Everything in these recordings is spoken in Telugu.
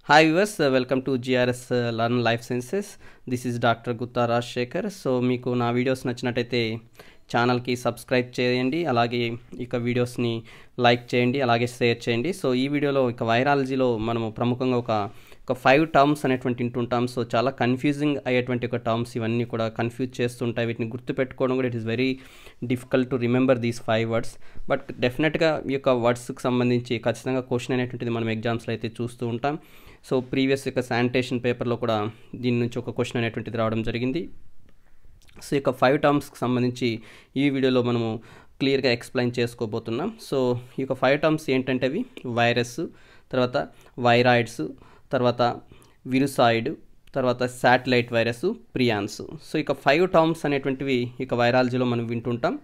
hi viewers welcome to GRS learn life sciences this is doctor Gutta Rajasekhar so మీకు నా వీడియోస్ నచ్చినట్టయితే ఛానల్కి సబ్స్క్రైబ్ చేయండి అలాగే ఇక వీడియోస్ని లైక్ చేయండి అలాగే షేర్ చేయండి సో ఈ వీడియోలో ఇక వైరాలజీలో మనము ప్రముఖంగా ఒక ఒక ఫైవ్ టర్మ్స్ అనేటువంటి వింటుంటాం సో చాలా కన్ఫ్యూజింగ్ అయ్యేటువంటి ఒక టర్మ్స్ ఇవన్నీ కూడా కన్ఫ్యూజ్ చేస్తుంటాయి వీటిని గుర్తుపెట్టుకోవడం కూడా it is very difficult to remember these five words but డెఫినెట్గా ఈ యొక్క వర్డ్స్కి సంబంధించి ఖచ్చితంగా క్వశ్చన్ అనేటువంటిది మనం ఎగ్జామ్స్లో అయితే చూస్తూ ఉంటాం సో ప్రీవియస్ యొక్క శానిటేషన్ పేపర్లో కూడా దీని నుంచి ఒక క్వశ్చన్ అనేటువంటిది రావడం జరిగింది సో ఇక ఫైవ్ టర్మ్స్కి సంబంధించి ఈ వీడియోలో మనము క్లియర్గా ఎక్స్ప్లెయిన్ చేసుకోబోతున్నాం సో ఈ యొక్క ఫైవ్ టర్మ్స్ ఏంటంటే అవి వైరస్ తర్వాత వైరాయిడ్స్ తర్వాత విరుసాయిడ్ తర్వాత శాటిలైట్ వైరస్ ప్రియాన్స్ సో ఇక ఫైవ్ టర్మ్స్ అనేటువంటివి ఇక వైరాలజీలో మనం వింటుంటాం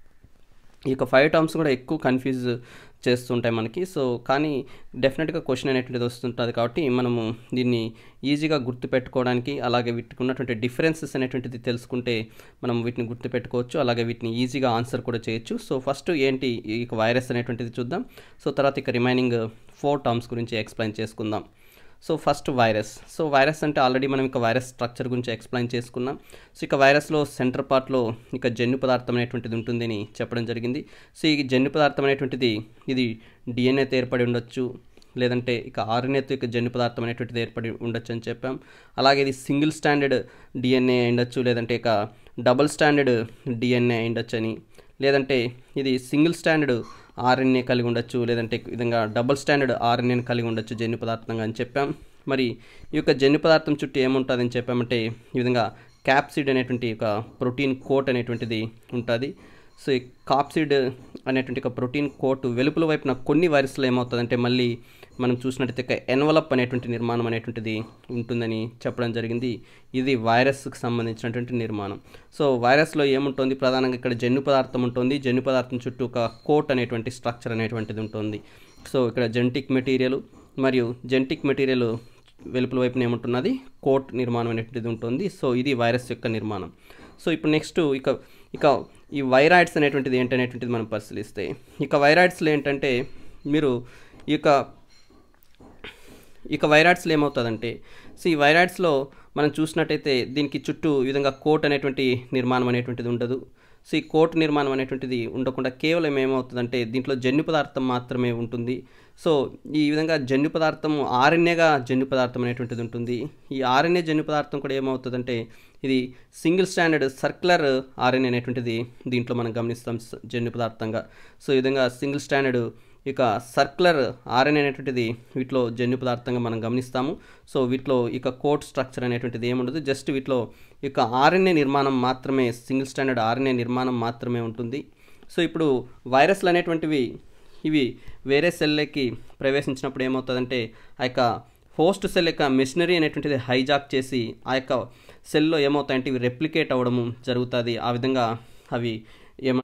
ఈ యొక్క ఫైవ్ టర్మ్స్ కూడా ఎక్కువ కన్ఫ్యూజ్ చేస్తుంటాయి మనకి సో కానీ డెఫినెట్గా క్వశ్చన్ అనేటువంటిది వస్తుంటుంది కాబట్టి మనము దీన్ని ఈజీగా గుర్తుపెట్టుకోవడానికి అలాగే వీటికి ఉన్నటువంటి డిఫరెన్సెస్ అనేటువంటిది తెలుసుకుంటే మనం వీటిని గుర్తుపెట్టుకోవచ్చు అలాగే వీటిని ఈజీగా ఆన్సర్ కూడా చేయొచ్చు సో ఫస్ట్ ఏంటి ఈ వైరస్ అనేటువంటిది చూద్దాం సో తర్వాత ఇక రిమైనింగ్ ఫోర్ టర్మ్స్ గురించి ఎక్స్ప్లెయిన్ చేసుకుందాం so first virus so virus అంటే ఆల్రెడీ మనం ఇక వైరస్ స్ట్రక్చర్ గురించి ఎక్స్ప్లెయిన్ చేసుకున్నాం సో ఇక వైరస్లో సెంటర్ పార్ట్లో ఇక జన్యు పదార్థం అనేటువంటిది ఉంటుందని చెప్పడం జరిగింది సో ఈ జన్యు పదార్థం అనేటువంటిది ఇది డిఎన్ఏతో ఏర్పడి ఉండొచ్చు లేదంటే ఇక ఆర్ఎన్ఏతో ఇక జన్యు పదార్థం అనేటువంటిది ఏర్పడి ఉండొచ్చు అని చెప్పాం అలాగే ఇది సింగిల్ స్టాండర్డ్ డిఎన్ఏ ఉండొచ్చు లేదంటే ఇక డబుల్ స్టాండర్డ్ డిఎన్ఏ ఉండొచ్చు అని లేదంటే ఇది సింగిల్ స్టాండర్డ్ ఆర్ఎన్ఏ కలిగి ఉండొచ్చు లేదంటే ఈ విధంగా డబుల్ స్టాండర్డ్ ఆర్ఎన్ఏని కలిగి ఉండొచ్చు జన్యు పదార్థంగా అని చెప్పాం మరి ఈ యొక్క జన్యు పదార్థం చుట్టూ ఏముంటుందని చెప్పామంటే ఈ విధంగా క్యాప్సిడ్ అనేటువంటి ఒక ప్రోటీన్ కోట్ అనేటువంటిది ఉంటుంది సో ఈ కాప్సిడ్ అనేటువంటి ఒక ప్రోటీన్ కోట్ వెలుపల వైపున కొన్ని వైరస్లో ఏమవుతుందంటే మళ్ళీ మనం చూసినట్టయితే ఎన్వలప్ అనేటువంటి నిర్మాణం అనేటువంటిది ఉంటుందని చెప్పడం జరిగింది ఇది వైరస్కి సంబంధించినటువంటి నిర్మాణం సో వైరస్లో ఏముంటుంది ప్రధానంగా ఇక్కడ జన్యు పదార్థం ఉంటుంది జన్యు పదార్థం చుట్టూ ఒక కోట్ అనేటువంటి స్ట్రక్చర్ అనేటువంటిది ఉంటుంది సో ఇక్కడ జెనటిక్ మెటీరియల్ మరియు జెనటిక్ మెటీరియల్ వెలుపల వైపున ఏముంటున్నది కోట్ నిర్మాణం అనేటువంటిది ఉంటుంది సో ఇది వైరస్ యొక్క నిర్మాణం సో ఇప్పుడు నెక్స్ట్ ఇక ఇక ఈ వైరాయిడ్స్ అనేటువంటిది ఏంటనేటువంటిది మనం పరిశీలిస్తే ఇక వైరాయిడ్స్లో ఏంటంటే మీరు ఈ యొక్క ఇక వైరాయిడ్స్లో ఏమవుతుందంటే సో ఈ వైరాయిడ్స్లో మనం చూసినట్టయితే దీనికి చుట్టూ ఈ విధంగా కోట్ అనేటువంటి నిర్మాణం అనేటువంటిది ఉండదు సో ఈ కోట్ నిర్మాణం అనేటువంటిది ఉండకుండా కేవలం ఏమవుతుందంటే దీంట్లో జన్యు పదార్థం మాత్రమే ఉంటుంది సో ఈ విధంగా జన్యు పదార్థం ఆర్ఎన్ఏగా జన్యు పదార్థం అనేటువంటిది ఉంటుంది ఈ ఆర్ఎన్ఏ జన్యు పదార్థం కూడా ఏమవుతుందంటే ఇది సింగిల్ స్టాండర్డ్ సర్క్యులర్ ఆర్ఎన్ఏ అనేటువంటిది దీంట్లో మనం గమనిస్తాం జన్యు పదార్థంగా సో ఈ విధంగా సింగిల్ స్టాండర్డ్ ఇక సర్క్యులర్ ఆర్ఎన్ అనేటువంటిది వీటిలో జన్యు పదార్థంగా మనం గమనిస్తాము సో వీటిలో ఇక కోట్ స్ట్రక్చర్ అనేటువంటిది ఏముండదు జస్ట్ వీటిలో ఇక ఆర్ఎన్ఏ నిర్మాణం మాత్రమే సింగిల్ స్టాండర్డ్ ఆర్ఎన్ఏ నిర్మాణం మాత్రమే ఉంటుంది సో ఇప్పుడు వైరస్లు అనేటువంటివి ఇవి వేరే సెల్లోకి ప్రవేశించినప్పుడు ఏమవుతుందంటే ఆ యొక్క హోస్ట్ సెల్ యొక్క మెషినరీ అనేటువంటిది హైజాక్ చేసి ఆ యొక్క సెల్లో ఏమవుతాయంటే ఇవి రెప్లికేట్ అవ్వడము జరుగుతుంది ఆ విధంగా అవి ఏమ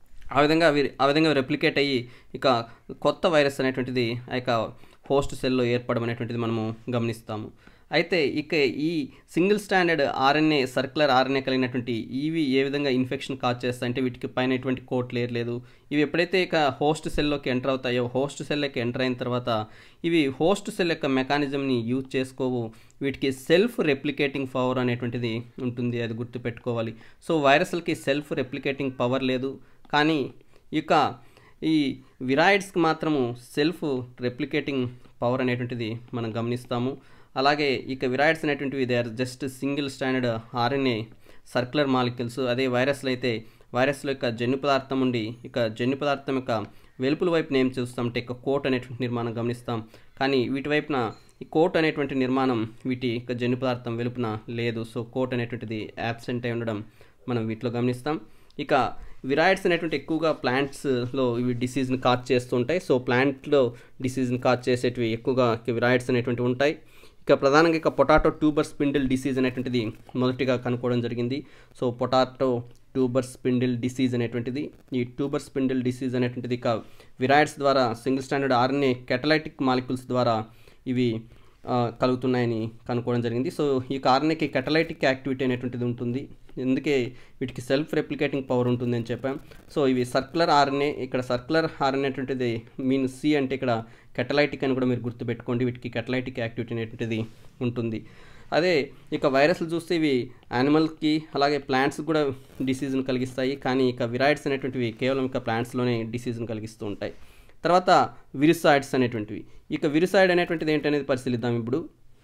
ఆ విధంగా అవి ఆ విధంగా రెప్లికేట్ అయ్యి ఇక కొత్త వైరస్ అనేటువంటిది ఆ యొక్క హోస్ట్ సెల్లో ఏర్పడడం అనేటువంటిది మనము గమనిస్తాము అయితే ఇక ఈ single standard RNA circular RNA కలిగినటువంటి ఇవి ఏ విధంగా ఇన్ఫెక్షన్ కాజ్ చేస్తాయంటే వీటికి పైన ఎటువంటి కోట్ లేర్ లేదు ఇవి ఎప్పుడైతే ఇక హోస్ట్ సెల్లోకి ఎంటర్ అవుతాయో హోస్ట్ సెల్లోకి ఎంటర్ అయిన తర్వాత ఇవి హోస్ట్ సెల్ యొక్క మెకానిజంని యూజ్ చేసుకోవు వీటికి సెల్ఫ్ రెప్లికేటింగ్ పవర్ అనేటువంటిది ఉంటుంది అది గుర్తుపెట్టుకోవాలి సో వైరస్లకి సెల్ఫ్ రెప్లికేటింగ్ పవర్ లేదు కానీ ఇక ఈ విరాయిడ్స్కి మాత్రము సెల్ఫ్ రెప్లికేటింగ్ పవర్ అనేటువంటిది మనం గమనిస్తాము అలాగే ఇక విరాయిడ్స్ అనేటువంటివి they are just single standard RNA circular molecules అదే వైరస్లో అయితే వైరస్లో యొక్క జన్యు పదార్థం ఉండి ఇక జన్యు పదార్థం యొక్క వెలుపుల వైపున ఏం చూస్తామంటే ఇక కోట్ అనేటువంటి నిర్మాణం గమనిస్తాం కానీ వీటి వైపున ఈ కోట్ అనేటువంటి నిర్మాణం వీటి యొక్క జన్యు పదార్థం వెలుపున లేదు సో కోట్ అనేటువంటిది యాబ్సెంట్ అయి ఉండడం మనం వీటిలో గమనిస్తాం ఇక విరాయిడ్స్ అనేటువంటి ఎక్కువగా ప్లాంట్స్లో ఇవి డిసీజ్ని కాజ్ చేస్తుంటాయి సో ప్లాంట్లో డిసీజ్ని కాజ్ చేసేటివి ఎక్కువగా విరాయిడ్స్ అనేటువంటివి ఉంటాయి ఇక ప్రధానంగా ఇక పొటాటో ట్యూబర్ స్పిండిల్ డిసీజ్ అనేటువంటిది మొదటిగా కనుక్కోవడం జరిగింది so potato tuber spindle disease అనేటువంటిది ఈ ట్యూబర్ స్పిండిల్ డిసీజ్ అనేటువంటిది ఇక విరాయిడ్స్ ద్వారా single standard RNA catalytic molecules ద్వారా ఇవి కలుగుతున్నాయని కనుక్కోవడం జరిగింది సో ఈ ఆర్ఎన్ఏకి కెటలైటిక్ యాక్టివిటీ అనేటువంటిది ఉంటుంది ఎందుకే వీటికి సెల్ఫ్ రెప్లికేటింగ్ పవర్ ఉంటుంది అని చెప్పాం సో ఇవి సర్కులర్ ఆర్ఎన్ఏ ఇక్కడ సర్కులర్ ఆర్ఎన్ఏ అనేటువంటిది మీన్ సి అంటే ఇక్కడ కెటలైటిక్ అని కూడా మీరు గుర్తుపెట్టుకోండి వీటికి కెటలైటిక్ యాక్టివిటీ అనేటువంటిది ఉంటుంది అదే ఇక వైరస్లు చూస్తే ఇవి యానిమల్కి అలాగే ప్లాంట్స్కి కూడా డిసీజ్ని కలిగిస్తాయి కానీ ఇక విరాయిడ్స్ అనేటువంటివి కేవలం ఇక ప్లాంట్స్లోనే డిసీజ్ని కలిగిస్తూ ఉంటాయి తర్వాత విరిసాయిడ్స్ అనేటువంటివి ఇక విరిసాయిడ్ అనేటువంటిది ఏంటనేది పరిశీలిద్దాం ఇప్పుడు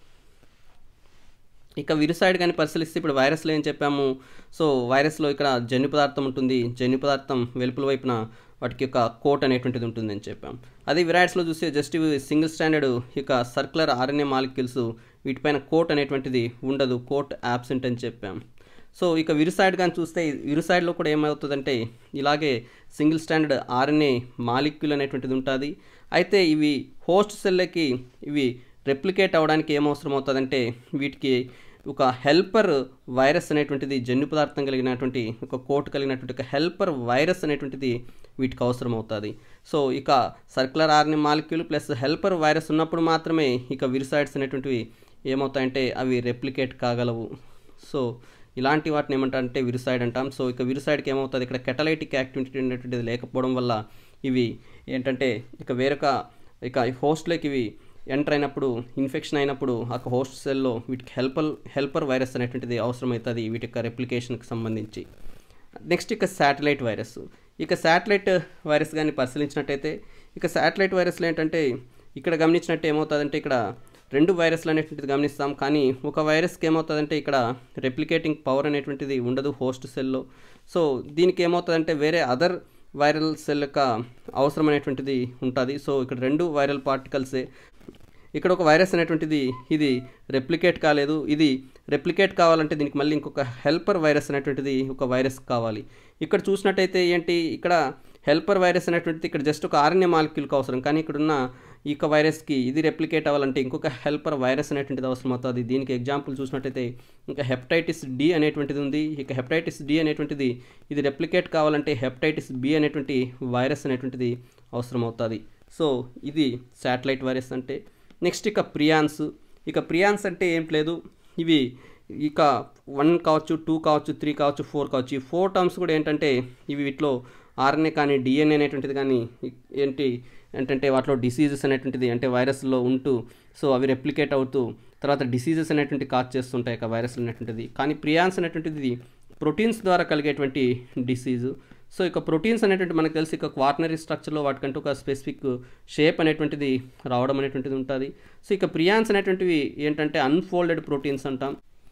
ఇక విరుసైడ్ కానీ పరిశీలిస్తే ఇప్పుడు వైరస్లో ఏం చెప్పాము సో వైరస్లో ఇక్కడ జన్యు పదార్థం ఉంటుంది జన్యు పదార్థం వెలుపుల వైపున వాటికి ఒక కోట్ అనేటువంటిది ఉంటుంది అని చెప్పాం అదే విరాయిడ్స్లో చూస్తే జస్ట్ ఇవి సింగిల్ స్టాండర్డ్ ఇక సర్కులర్ ఆర్ఎన్ఏ మాలిక్యూల్స్ వీటిపైన కోట్ అనేటువంటిది ఉండదు కోట్ యాబ్సెంట్ అని చెప్పాం సో ఇక విరుసైడ్ కానీ చూస్తే విరుసైడ్లో కూడా ఏమవుతుందంటే ఇలాగే సింగిల్ స్టాండర్డ్ ఆర్ఎన్ఏ మాలిక్యూల్ అనేటువంటిది ఉంటుంది అయితే ఇవి హోస్ట్ సెల్లకి ఇవి రెప్లికేట్ అవ్వడానికి ఏమవసరం అవుతుందంటే వీటికి ఒక హెల్పర్ వైరస్ అనేటువంటిది జన్యు పదార్థం కలిగినటువంటి ఒక కోట్ కలిగినటువంటి ఒక హెల్పర్ వైరస్ అనేటువంటిది వీటికి అవసరం అవుతుంది సో ఇక సర్కులర్ ఆర్ని మాలిక్యూల్ ప్లస్ హెల్పర్ వైరస్ ఉన్నప్పుడు మాత్రమే ఇక విరిసైడ్స్ అనేటువంటివి ఏమవుతాయంటే అవి రెప్లికేట్ కాగలవు సో ఇలాంటి వాటిని ఏమంటారంటే విరిసైడ్ అంటాం సో ఇక విరిసైడ్కి ఏమవుతుంది ఇక్కడ కెటలైటిక్ యాక్టివిటీ అనేటువంటిది లేకపోవడం వల్ల ఇవి ఏంటంటే ఇక వేరొక ఇక హోస్ట్లోకి ఇవి ఎంటర్ అయినప్పుడు ఇన్ఫెక్షన్ అయినప్పుడు ఆ హోస్ట్ సెల్లో వీటికి హెల్పర్ హెల్పర్ వైరస్ అనేటువంటిది అవసరమవుతుంది వీటి యొక్క రెప్లికేషన్కి సంబంధించి నెక్స్ట్ ఇక శాటిలైట్ వైరస్ ఇక శాటిలైట్ వైరస్ కానీ పరిశీలించినట్టయితే ఇక శాటిలైట్ వైరస్లు ఏంటంటే ఇక్కడ గమనించినట్టు ఏమవుతుందంటే ఇక్కడ రెండు వైరస్లు అనేటువంటిది గమనిస్తాం కానీ ఒక వైరస్కి ఏమవుతుందంటే ఇక్కడ రెప్లికేటింగ్ పవర్ అనేటువంటిది ఉండదు హోస్ట్ సెల్లో సో దీనికి ఏమవుతుందంటే వేరే అదర్ వైరల్ సెల్ యొక్క అవసరం అనేటువంటిది ఉంటుంది సో ఇక్కడ రెండు వైరల్ పార్టికల్సే ఇక్కడ ఒక వైరస్ అనేటువంటిది ఇది రెప్లికేట్ కాలేదు ఇది రెప్లికేట్ కావాలంటే దీనికి మళ్ళీ ఇంకొక హెల్పర్ వైరస్ అనేటువంటిది ఒక వైరస్ కావాలి ఇక్కడ చూసినట్టయితే ఏంటి ఇక్కడ హెల్పర్ వైరస్ అనేటువంటిది ఇక్కడ జస్ట్ ఒక ఆర్ఎన్ఏ మాలిక్యూల్కి అవసరం కానీ ఇక్కడున్న ఈ యొక్క వైరస్కి ఇది రెప్లికేట్ అవ్వాలంటే ఇంకొక హెల్పర్ వైరస్ అనేటువంటిది అవసరం అవుతుంది దీనికి ఎగ్జాంపుల్ చూసినట్టయితే ఇంకా హెపటైటిస్ డి అనేటువంటిది ఉంది ఇక హెపటైటిస్ డి అనేటువంటిది ఇది రెప్లికేట్ కావాలంటే హెపటైటిస్ బి అనేటువంటి వైరస్ అనేటువంటిది అవసరం అవుతుంది సో ఇది శాటిలైట్ వైరస్ అంటే నెక్స్ట్ ఇక ప్రియాన్స్ ఇక ప్రియాన్స్ అంటే ఏం లేదు ఇవి ఇక వన్ కావచ్చు టూ కావచ్చు త్రీ కావచ్చు ఫోర్ కావచ్చు ఈ ఫోర్ టర్మ్స్ కూడా ఏంటంటే ఇవి వీటిలో ఆర్ఎన్ఏ కానీ డిఎన్ఏ అనేటువంటిది కానీ ఏంటి ఏంటంటే వాటిలో డిసీజెస్ అనేటువంటిది అంటే వైరస్లో ఉంటూ సో అవి రెప్లికేట్ అవుతూ తర్వాత డిసీజెస్ అనేటువంటి కాజ్ చేస్తుంటాయి ఇక వైరస్ అనేటువంటిది కానీ ప్రియాన్స్ అనేటువంటిది ప్రోటీన్స్ ద్వారా కలిగేటువంటి డిసీజు సో ఇక ప్రోటీన్స్ అనేటువంటి మనకు తెలిసి ఇక క్వార్టనరీ స్ట్రక్చర్లో వాటికంటూ ఒక స్పెసిఫిక్ షేప్ అనేటువంటిది రావడం అనేటువంటిది ఉంటుంది సో ఇక ప్రియాన్స్ అనేటువంటివి ఏంటంటే అన్ఫోల్డెడ్ ప్రోటీన్స్ అంటాం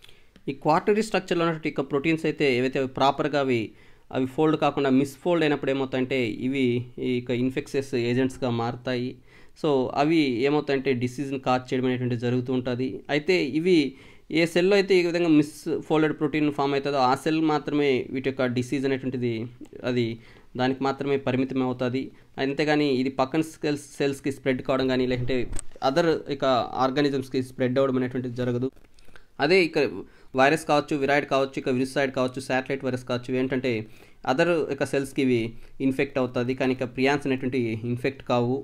ఈ క్వార్టనరీ స్ట్రక్చర్లో ఉన్నటువంటి ఇక ప్రోటీన్స్ అయితే ఏవైతే ప్రాపర్గా అవి అవి ఫోల్డ్ కాకుండా మిస్ఫోల్డ్ అయినప్పుడు ఏమవుతాయంటే ఇవి ఇక ఇన్ఫెక్సెస్ ఏజెంట్స్గా మారుతాయి సో అవి ఏమవుతాయంటే డిసీజ్ని కాజ్ చేయడం అనేటువంటి జరుగుతూ ఉంటుంది అయితే ఇవి ఏ సెల్లో అయితే ఈ విధంగా మిస్ ఫోల్డెడ్ ప్రోటీన్ ఫామ్ అవుతుందో ఆ సెల్ మాత్రమే వీటి యొక్క డిసీజ్ అనేటువంటిది అది దానికి మాత్రమే పరిమితం అవుతుంది అంతేగాని ఇది పక్కన సెల్స్ సెల్స్కి స్ప్రెడ్ కావడం కానీ లేదంటే అదర్ ఇక ఆర్గానిజమ్స్కి స్ప్రెడ్ అవ్వడం అనేటువంటిది జరగదు అదే ఇక వైరస్ కావచ్చు విరాయిడ్ కావచ్చు ఇక విరుసైడ్ కావచ్చు శాటిలైట్ వైరస్ కావచ్చు ఏంటంటే అదర్ ఇక సెల్స్కి ఇవి ఇన్ఫెక్ట్ అవుతుంది కానీ ఇక ప్రియాన్స్ అనేటువంటి ఇన్ఫెక్ట్ కావు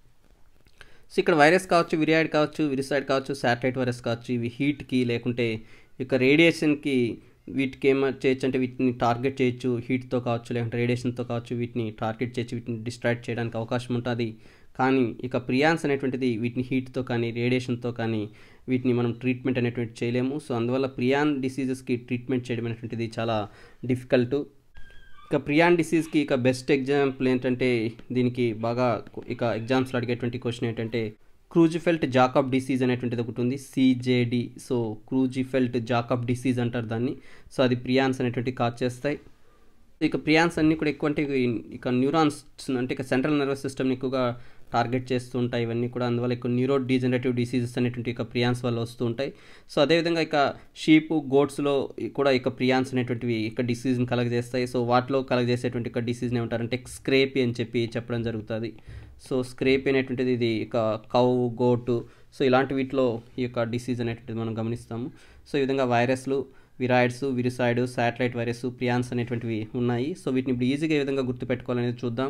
సో ఇక్కడ వైరస్ కావచ్చు విరియాయిడ్ కావచ్చు విరిసైడ్ కావచ్చు శాటిలైట్ వైరస్ కావచ్చు ఇవి హీట్కి లేకుంటే ఇక రేడియేషన్కి వీటికి ఏమ చేయొచ్చు అంటే వీటిని టార్గెట్ చేయొచ్చు హీట్తో కావచ్చు లేకుంటే రేడియేషన్తో కావచ్చు వీటిని టార్గెట్ చేయొచ్చు వీటిని డిస్ట్రాక్ట్ చేయడానికి అవకాశం ఉంటుంది కానీ ఇక ప్రియాన్స్ అనేటువంటిది వీటిని హీట్తో కానీ రేడియేషన్తో కానీ వీటిని మనం ట్రీట్మెంట్ అనేటువంటి చేయలేము సో అందువల్ల ప్రియాన్ డిసీజెస్కి ట్రీట్మెంట్ చేయడం అనేటువంటిది చాలా డిఫికల్ట్ ఇక ప్రియాన్ డిసీజ్కి ఇక బెస్ట్ ఎగ్జాంపుల్ ఏంటంటే దీనికి బాగా ఇక ఎగ్జామ్స్లో అడిగేటువంటి క్వశ్చన్ ఏంటంటే క్రూజిఫెల్ట్ జాకబ్ డిసీజ్ అనేటువంటిది ఒకటి ఉంది CJD so Creutzfeldt Jakob disease అంటారు దాన్ని సో అది ప్రియాన్స్ అనేటువంటి కాజ్ చేస్తాయి ఇక ప్రియాన్స్ అన్నీ కూడా ఎక్కువ అంటే ఇక న్యూరాన్స్ అంటే ఇక సెంట్రల్ నర్వస్ సిస్టమ్ని ఎక్కువగా టార్గెట్ చేస్తూ ఉంటాయి ఇవన్నీ కూడా అందువల్ల ఎక్కువ న్యూరో డీజనరేటివ్ డిసీజెస్ అనేటువంటి ఇక ప్రియాన్స్ వల్ల వస్తూ ఉంటాయి సో అదేవిధంగా ఇక షీప్ గోడ్స్లో కూడా ఇక ప్రియాన్స్ అనేటువంటివి ఇక డిసీజ్ని కలగజేస్తాయి సో వాటిలో కలగజేసేటువంటి ఇక డిసీజ్ని ఏమంటారంటే స్క్రేపీ అని చెప్పి చెప్పడం జరుగుతుంది సో స్క్రేపీ అనేటువంటిది ఇది ఇక కౌ గోటు సో ఇలాంటి వీటిలో ఈ యొక్క డిసీజ్ అనేటువంటిది మనం గమనిస్తాము సో ఈ విధంగా వైరస్లు viroids virusoid satellite virus prions అనేటువంటివి ఉన్నాయి సో వీటిని ఇప్పుడు ఈజీగా ఏ విధంగా గుర్తుపెట్టుకోవాలనేది చూద్దాం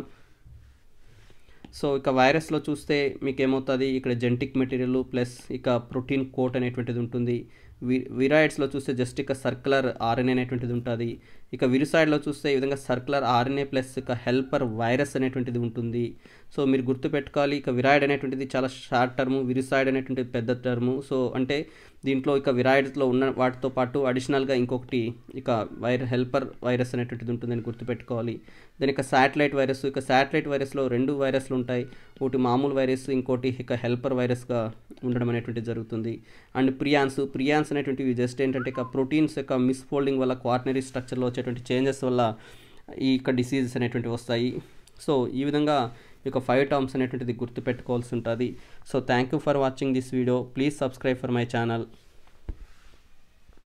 సో ఇక వైరస్లో చూస్తే మీకు ఏమవుతుంది ఇక్కడ జెంటిక్ మెటీరియల్ ప్లస్ ఇక ప్రోటీన్ కోట్ అనేటువంటిది ఉంటుంది వి విరాయిడ్స్లో చూస్తే జస్ట్ ఇక సర్కులర్ ఆర్ఎన్ఏ అనేటువంటిది ఉంటుంది ఇక విరుసాయిడ్లో చూస్తే ఈ విధంగా సర్కులర్ ఆర్ఎన్ఏ ప్లస్ ఇక హెల్పర్ వైరస్ అనేటువంటిది ఉంటుంది సో మీరు గుర్తుపెట్టుకోవాలి ఇక విరాయిడ్ అనేటువంటిది చాలా షార్ట్ టర్ము విరుసాయిడ్ అనేటువంటిది పెద్ద టర్ము సో అంటే దీంట్లో ఇక విరాయిడ్స్లో ఉన్న వాటితో పాటు అడిషనల్గా ఇంకొకటి ఇక వైర్ హెల్పర్ వైరస్ అనేటువంటిది ఉంటుందని గుర్తుపెట్టుకోవాలి దాని ఇక శాటిలైట్ వైరస్ ఇక శాటిలైట్ వైరస్లో రెండు వైరస్లు ఉంటాయి ఒకటి మామూలు వైరస్ ఇంకోటి ఇక హెల్పర్ వైరస్గా ఉండడం అనేటువంటిది జరుగుతుంది అండ్ ప్రియాన్స్ ప్రియాన్స్ అనేటువంటివి జస్ట్ ఏంటంటే ఇక ప్రోటీన్స్ యొక్క మిస్ఫోల్డింగ్ వల్ల క్వార్టనరీ స్ట్రక్చర్లో వచ్చేటువంటి చేంజెస్ వల్ల ఈ యొక్క డిసీజెస్ అనేటువంటివి వస్తాయి సో ఈ విధంగా ఈ యొక్క ఫైవ్ టర్మ్స్ అనేటువంటిది గుర్తుపెట్టుకోవాల్సి ఉంటుంది so thank you for watching this video please subscribe for my channel